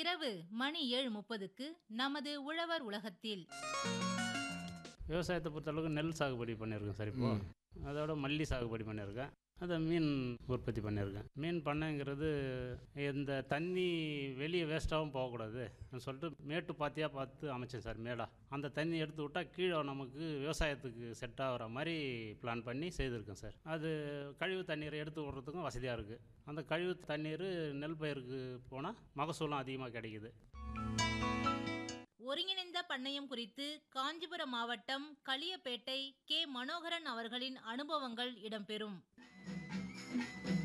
இன்றிரவு மணி ஏழு முப்பதுக்கு நமது உழவர் உலகத்தில் விவசாயத்தை பொறுத்தளவுக்கு நெல் சாகுபடி பண்ணியிருக்கேன் சார் இப்போ அதோட மல்லி சாகுபடி பண்ணியிருக்கேன் அதை மீன் உற்பத்தி பண்ணியிருக்கேன் மீன் பண்ணைங்கிறது இந்த தண்ணி வெளியே வேஸ்ட்டாகவும் போகக்கூடாது சொல்லிட்டு மேட்டு பாத்தியாக பார்த்து அமைச்சேன் சார் மேடா அந்த தண்ணி எடுத்து விட்டால் கீழே நமக்கு விவசாயத்துக்கு செட் ஆகிற மாதிரி பிளான் பண்ணி செய்திருக்கேன் சார் அது கழிவு தண்ணீரை எடுத்து விடுறதுக்கும் வசதியாக இருக்குது அந்த கழிவு தண்ணீர் நெல் பயிருக்கு போனால் மகசூலும் அதிகமாக கிடைக்குது ஒருங்கிணைந்த பண்ணையம் குறித்து காஞ்சிபுரம் மாவட்டம் களியப்பேட்டை கே மனோகரன் அவர்களின் அனுபவங்கள் இடம்பெறும்